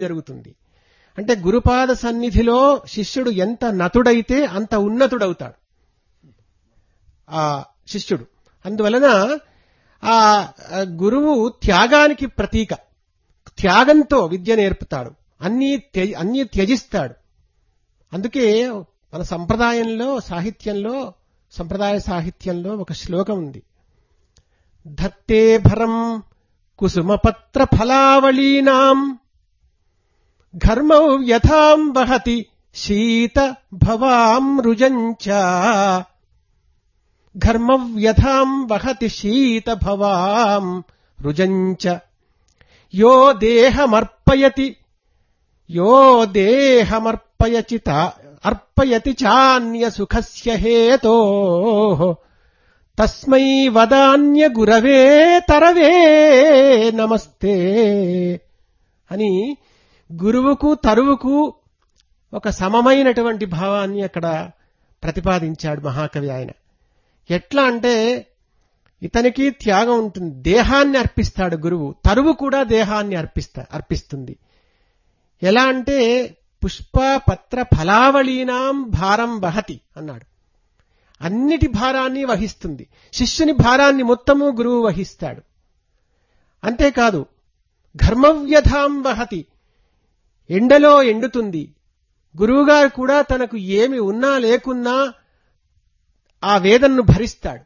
జరుగుతుంది అంటే గురుపాద సన్నిధిలో శిష్యుడు ఎంత నతుడైతే అంత ఉన్నతుడవుతాడు ఆ శిష్యుడు అందువలన ఆ ఆ గురువు త్యాగానికి ప్రతీక త్యాగంతో విద్య నేర్పుతాడు అన్నీ త్య- అన్నీ త్యజిస్తాడు అందుకే మన సంప్రదాయంలో సాహిత్యంలో సంప్రదాయ సాహిత్యంలో ఒక శ్లోకం ఉంది ధత్తే భరం కుసుమపత్ర ఫలావళీనాం ఘర్మౌ యథాం వహతి శీత భవాం రుజంచ ఘర్మవ్యథాం వహతి శీత భవాం రుజంచ యో దేహమర్పయతి యో దేహమర్పయచి తా- అర్పయతి చాన్య సుఖస్య హేతో తస్మై వదాన్య గురవే తరవే నమస్తే అని గురువుకు తరువుకు ఒక సమమైనటువంటి భావాన్ని అక్కడ ప్రతిపాదించాడు మహాకవి ఆయన ఎట్లా అంటే ఇతనికి త్యాగం ఉంటుంది దేహాన్ని అర్పిస్తాడు గురువు తరువు కూడా దేహాన్ని అర్పిస్తా అర్పిస్తుంది ఎలా అంటే పుష్ప పత్ర ఫలావళీనాం భారం వహతి అన్నాడు అన్నిటి భారాన్ని వహిస్తుంది శిష్యుని భారాన్ని మొత్తము గురువు వహిస్తాడు అంతేకాదు ఘర్మవ్యధాం వహతి ఎండలో ఎండుతుంది గురువుగారు కూడా తనకు ఏమి ఉన్నా లేకున్నా ఆ వేదనను భరిస్తాడు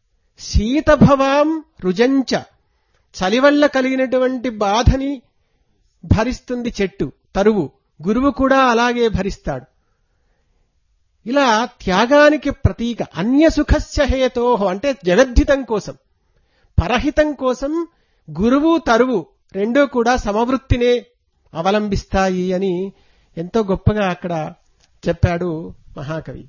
శీతభవాం రుజంచ చలి వల్ల కలిగినటువంటి బాధని భరిస్తుంది చెట్టు తరువు గురువు కూడా అలాగే భరిస్తాడు ఇలా త్యాగానికి ప్రతీక అన్యసుఖస్య హేతోహో అంటే జగద్ధితం కోసం పరహితం కోసం గురువు తరువు రెండూ కూడా సమవృత్తినే అవలంబిస్తాయి అని ఎంతో గొప్పగా అక్కడ చెప్పాడు మహాకవి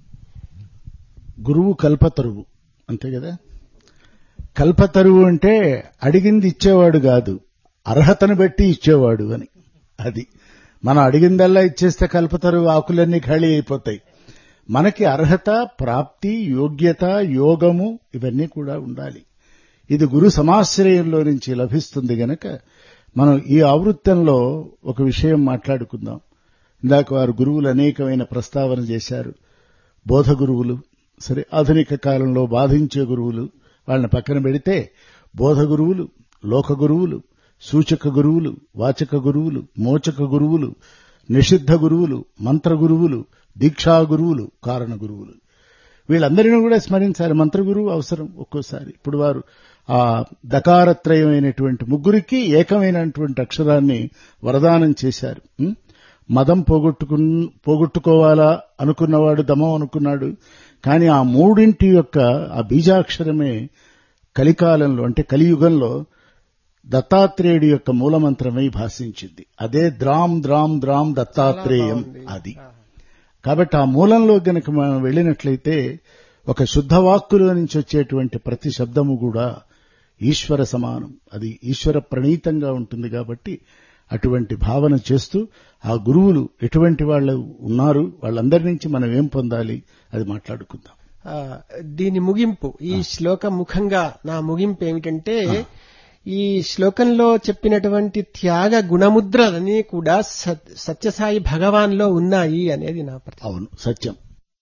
గురువు కల్పతరువు అంతే కదా కల్పతరువు అంటే అడిగింది ఇచ్చేవాడు కాదు అర్హతను బట్టి ఇచ్చేవాడు అని అది మనం అడిగిందల్లా ఇచ్చేస్తే కల్పతరువు ఆకులన్నీ ఖాళీ అయిపోతాయి మనకి అర్హత ప్రాప్తి యోగ్యత యోగము ఇవన్నీ కూడా ఉండాలి ఇది గురు సమాశ్రయంలో నుంచి లభిస్తుంది గనక మనం ఈ ఆవృత్తంలో ఒక విషయం మాట్లాడుకుందాం ఇందాక వారు గురువులు అనేకమైన ప్రస్తావన చేశారు బోధ గురువులు సరే ఆధునిక కాలంలో బాధించే గురువులు వాళ్ళని పక్కన పెడితే బోధ గురువులు లోక గురువులు సూచక గురువులు వాచక గురువులు మోచక గురువులు నిషిద్ధ గురువులు మంత్ర గురువులు దీక్షా గురువులు కారణ గురువులు వీళ్ళందరినీ కూడా స్మరించాలి మంత్ర గురువు అవసరం ఒక్కోసారి ఇప్పుడు వారు ఆ దకారత్రయమైనటువంటి ముగ్గురికి ఏకమైనటువంటి అక్షరాన్ని వరదానం చేశారు ఉం? మదం పోగొట్టుకు పోగొట్టుకోవాలా అనుకున్నవాడు దమం అనుకున్నాడు కానీ ఆ మూడింటి యొక్క ఆ బీజాక్షరమే కలికాలంలో అంటే కలియుగంలో దత్తాత్రేయుడి యొక్క మూలమంత్రమై భాషించింది అదే ద్రాం ద్రాం ద్రాం దత్తాత్రేయం అది కాబట్టి ఆ మూలంలో గనక మనం వెళ్ళినట్లయితే ఒక శుద్ధ వాక్కులో నుంచి వచ్చేటువంటి ప్రతి శబ్దము కూడా ఈశ్వర సమానం అది ఈశ్వర ప్రణీతంగా ఉంటుంది కాబట్టి అటువంటి భావన చేస్తూ ఆ గురువులు ఎటువంటి వాళ్ళు ఉన్నారు వాళ్ళందరి నుంచి మనం ఏం పొందాలి అది మాట్లాడుకుందాం ఆ, దీని ముగింపు ఈ శ్లోకం ముఖంగా నా ముగింపు ఏమిటంటే ఈ శ్లోకంలో చెప్పినటువంటి త్యాగ గుణముద్రలన్నీ కూడా సత్- సత్యసాయి భగవాన్లో ఉన్నాయి అనేది నా ప్రతి అవును సత్యం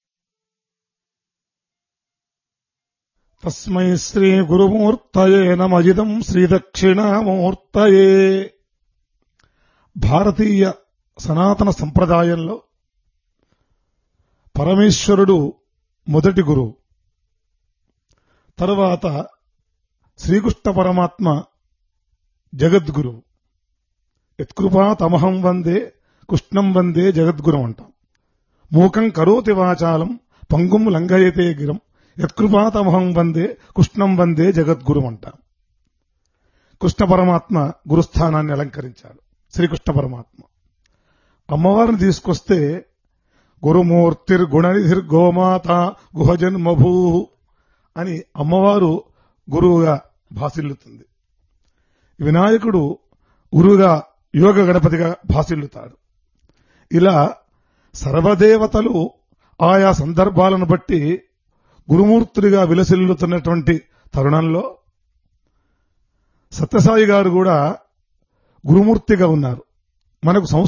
తస్మై శ్రీ గురుమూర్తయే నమజిదం శ్రీదక్షిణామూర్తయే భారతీయ సనాతన సంప్రదాయంలో పరమేశ్వరుడు మొదటి గురువు తరువాత శ్రీకృష్ణ పరమాత్మ జగద్గురువు యత్కృపా తమహం వందే కృష్ణం వందే జగద్గురం అంటాం మూకం కరోతి వాచాలం పంగుం లంఘయతే గిరం యత్కృపాతమహం వందే కృష్ణం వందే జగద్గురు అంటాం కృష్ణ పరమాత్మ గురుస్థానాన్ని అలంకరించాడు శ్రీకృష్ణ పరమాత్మ అమ్మవారిని తీసుకొస్తే గురుమూర్తిర్ గుణనిధిర్ గోమాత గుహజన్మభూ అని అమ్మవారు గురువుగా భాసిల్లుతుంది వినాయకుడు గురువుగా యోగ గణపతిగా భాసిల్లుతాడు ఇలా సర్వదేవతలు ఆయా సందర్భాలను బట్టి గురుమూర్తుడిగా విలసిల్లుతున్నటువంటి తరుణంలో సత్యసాయి గారు కూడా గురుమూర్తిగా ఉన్నారు మనకు సంస్కృతి